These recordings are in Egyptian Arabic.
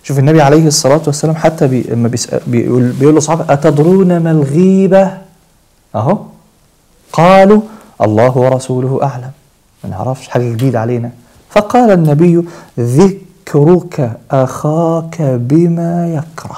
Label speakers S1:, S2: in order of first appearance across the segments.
S1: شوف النبي عليه الصلاة والسلام حتى بي لما بيسأل بيقول, بيقول لأصحابه أتدرون ما الغيبة أهو قالوا الله ورسوله أعلم ما نعرفش حاجة جديدة علينا فقال النبي ذكرك أخاك بما يكره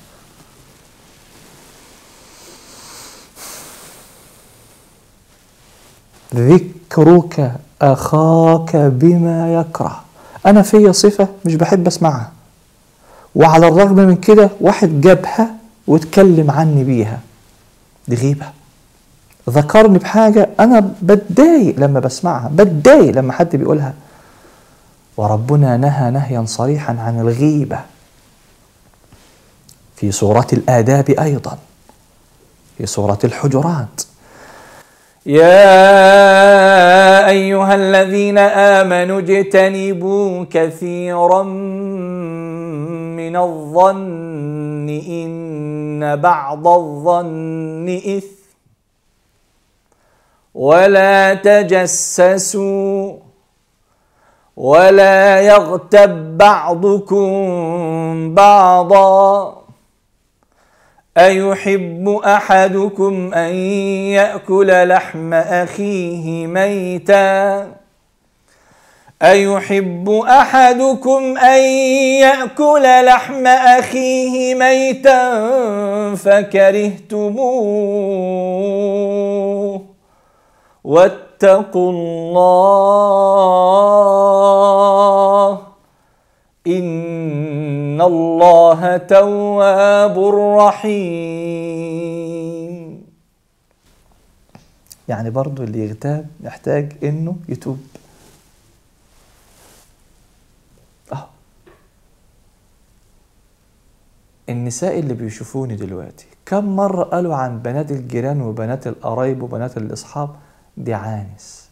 S1: ذكرك أخاك بما يكره أنا فيا صفة مش بحب أسمعها وعلى الرغم من كده واحد جابها واتكلم عني بيها دي غيبة ذكرني بحاجة أنا بتضايق لما بسمعها بتضايق لما حد بيقولها وربنا نهى نهيا صريحا عن الغيبة في سورة الآداب أيضا في سورة الحجرات يا أيها الذين آمنوا اجتنبوا كثيرا من الظن إن بعض الظن إثم ولا تجسسوا ولا يغتب بعضكم بعضا أيحب أحدكم أن يأكل لحم أخيه ميتا أيحب أحدكم أن يأكل لحم أخيه ميتا فكرهتموه واتقوا الله إن الله تواب رحيم يعني برضو اللي يغتاب يحتاج انه يتوب اه النساء اللي بيشوفوني دلوقتي كم مرة قالوا عن بنات الجيران وبنات القرايب وبنات الأصحاب دي عانس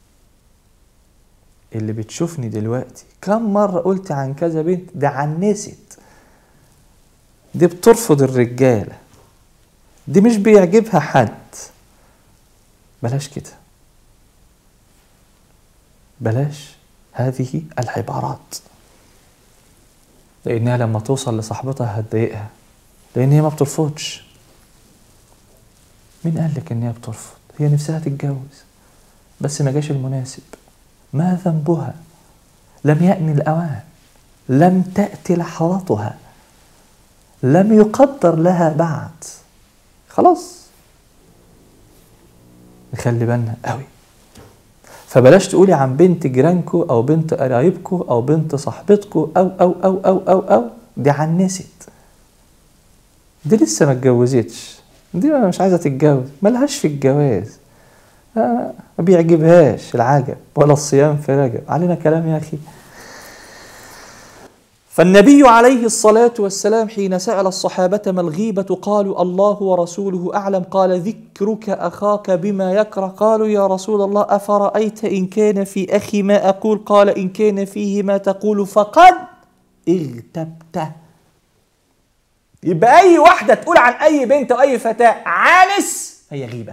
S1: اللي بتشوفني دلوقتي كم مرة قلت عن كذا بنت ده عنست دي بترفض الرجالة دي مش بيعجبها حد بلاش كده بلاش هذه العبارات لأنها لما توصل لصاحبتها هتضايقها لأن هي ما بترفضش مين قال لك إن هي بترفض هي نفسها تتجوز بس ما جاش المناسب ما ذنبها لم يأن الأوان لم تأتي لحظتها لم يقدر لها بعد خلاص نخلي بالنا قوي فبلاش تقولي عن بنت جيرانكو او بنت قرايبكو او بنت صاحبتكو او او او او او او دي عنست دي لسه ما اتجوزتش دي مش عايزه تتجوز ملهاش في الجواز آه ما بيعجبهاش العجب ولا الصيام في رجب علينا كلام يا اخي فالنبي عليه الصلاة والسلام حين سأل الصحابة ما الغيبة قالوا الله ورسوله أعلم قال ذكرك أخاك بما يكره قالوا يا رسول الله أفرأيت إن كان في أخي ما أقول قال إن كان فيه ما تقول فقد اغتبته يبقى أي واحدة تقول عن أي بنت أو أي فتاة عانس هي غيبة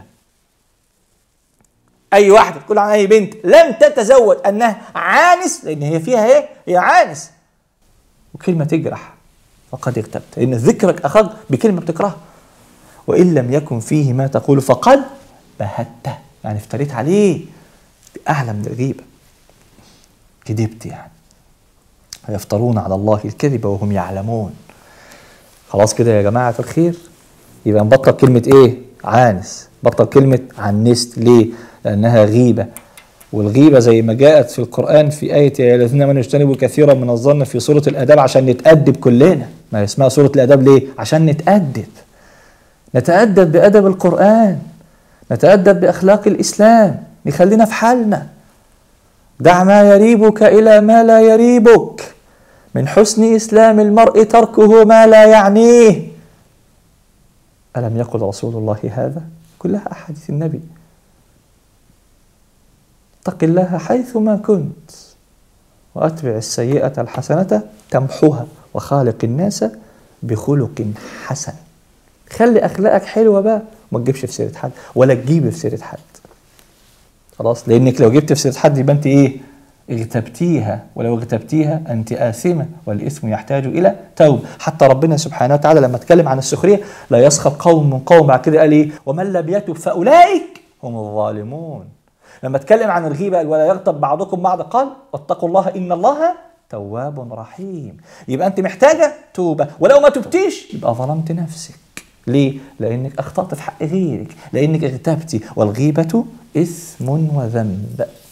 S1: أي واحدة تقول عن أي بنت لم تتزوج أنها عانس لأن هي فيها إيه؟ هي عانس وكلمة تجرح فقد اغتبت لأن ذكرك أخذ بكلمة بتكرهها وإن لم يكن فيه ما تقول فقد بهته يعني افتريت عليه أعلى من الغيبة كذبت يعني ويفترون على الله الكذب وهم يعلمون خلاص كده يا جماعة الخير يبقى نبطل كلمة إيه عانس بطل كلمة عنست ليه لأنها غيبة والغيبة زي ما جاءت في القرآن في آية يا الذين من يجتنبوا كثيرا من الظن في سورة الآداب عشان نتأدب كلنا ما اسمها سورة الآداب ليه؟ عشان نتأدب نتأدب بأدب القرآن نتأدب بأخلاق الإسلام نخلينا في حالنا دع ما يريبك إلى ما لا يريبك من حسن إسلام المرء تركه ما لا يعنيه ألم يقل رسول الله هذا؟ كلها أحاديث النبي اتق الله حيثما كنت واتبع السيئه الحسنه تمحوها وخالق الناس بخلق حسن خلي اخلاقك حلوه بقى وما تجيبش في سيره حد ولا تجيب في سيره حد خلاص لانك لو جبت في سيره حد يبقى انت ايه اغتبتيها ولو اغتبتيها أنت آثمة والإثم يحتاج إلى توب حتى ربنا سبحانه وتعالى لما اتكلم عن السخرية لا يسخر قوم من قوم بعد كده قال إيه ومن لم يتب فأولئك هم الظالمون لما اتكلم عن الغيبة قال ولا يغتب بعضكم بعض قال واتقوا الله إن الله تواب رحيم يبقى أنت محتاجة توبة ولو ما تبتيش يبقى ظلمت نفسك ليه؟ لأنك أخطأت في حق غيرك لأنك اغتبتي والغيبة إثم وذنب